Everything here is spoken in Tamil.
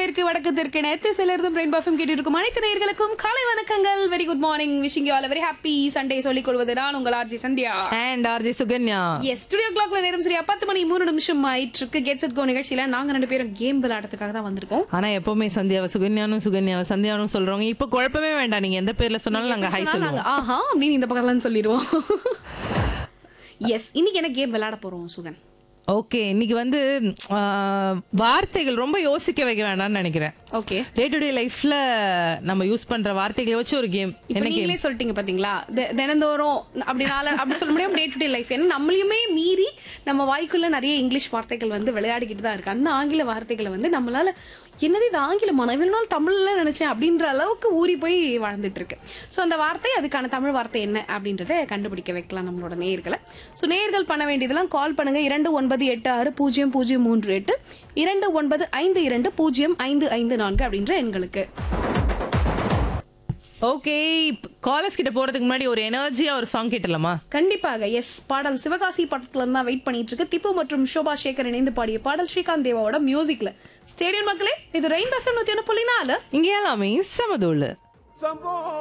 மேற்கு வடக்கு தெற்கு நேத்து சிலர்தும் பிரெயின் பஃபம் கேட்டு இருக்கும் அனைத்து நேயர்களுக்கும் காலை வணக்கங்கள் very good morning wishing you all very happy Sunday சொல்லிக் கொள்வது நான் உங்கள் RJ Sandhya and RJ Suganya எஸ் ஸ்டுடியோ கிளாக்ல நேரம் சரியா பத்து மணி மூணு நிமிஷம் ஆயிட்டு இருக்கு கெட்ஸ் இட் கோ நிகழ்ச்சியில நாங்க ரெண்டு பேரும் கேம் விளையாடுறதுக்காக தான் வந்திருக்கோம் ஆனா எப்பவுமே சந்தியாவை சுகன்யானும் சுகன்யாவை சந்தியானும் சொல்றவங்க இப்ப குழப்பமே வேண்டாம் நீங்க எந்த பேர்ல சொன்னாலும் நாங்க ஹை சொன்னா சொல்லுவோம் நாங்க ஆஹா அப்படின்னு இந்த பக்கம்லாம் சொல்லிடுவோம் எஸ் இன்னைக்கு என்ன கேம் விளையாட போறோம் சுகன் ஓகே இன்னைக்கு வந்து ஆ, வார்த்தைகள் ரொம்ப யோசிக்க வைக்க வேண்டாம்னு நினைக்கிறேன் ஓகே டே டு டே லைஃப்ல நம்ம யூஸ் பண்ற வார்த்தைகளை வச்சு ஒரு கேம் இப்ப என்ன கேம் நீங்களே சொல்லிட்டீங்க பாத்தீங்களா தெ- தினந்தோறும் அப்படினால அப்படி சொல்ல முடியும் டே டு டே லைஃப் ஏன்னா நம்மளையுமே மீறி நம்ம வாய்க்குள்ள நிறைய இங்கிலீஷ் வார்த்தைகள் வந்து விளையாடிக்கிட்டு தான் இருக்கு அந்த ஆங்கில வார்த்தைகளை வந்து நம்மளால என்னது இது ஆங்கிலமா நான் இவ்வளவு நாள் தமிழ்ல நினைச்சேன் அப்படின்ற அளவுக்கு ஊறி போய் வாழ்ந்துட்டு இருக்கு ஸோ அந்த வார்த்தை அதுக்கான தமிழ் வார்த்தை என்ன அப்படின்றத கண்டுபிடிக்க வைக்கலாம் நம்மளோட நேயர்களை ஸோ நேயர்கள் பண்ண வேண்டியதெல்லாம் கால் பண்ணுங்க இரண்டு ஒன்பது எட்டு ஆறு பூஜ்ஜியம் பூஜ்ஜியம் மூன்று எட்டு இரண்டு ஒன்பது ஐந்து இரண்டு பூஜ்ஜியம் ஐந்து ஐந்து நான்கு அப்படின்ற எண்களுக்கு ஓகே காலேஜ் கிட்ட போறதுக்கு முன்னாடி ஒரு எனர்ஜியா ஒரு சாங் கேட்டலாமா கண்டிப்பாக எஸ் பாடல் சிவகாசி படத்துல இருந்து தான் வெயிட் பண்ணிட்டு இருக்கு திப்பு மற்றும் ஷோபா சேகர் இணைந்து பாடிய பாடல் ஸ்ரீகாந்த் தேவாவோட மியூசிக்ல ஸ்டேடியம் மக்களே இது ரெயின் எஃப்எம் நூத்தி ஒன்று புள்ளி நாலு இங்க எல்லாமே சமதூள் சம்போ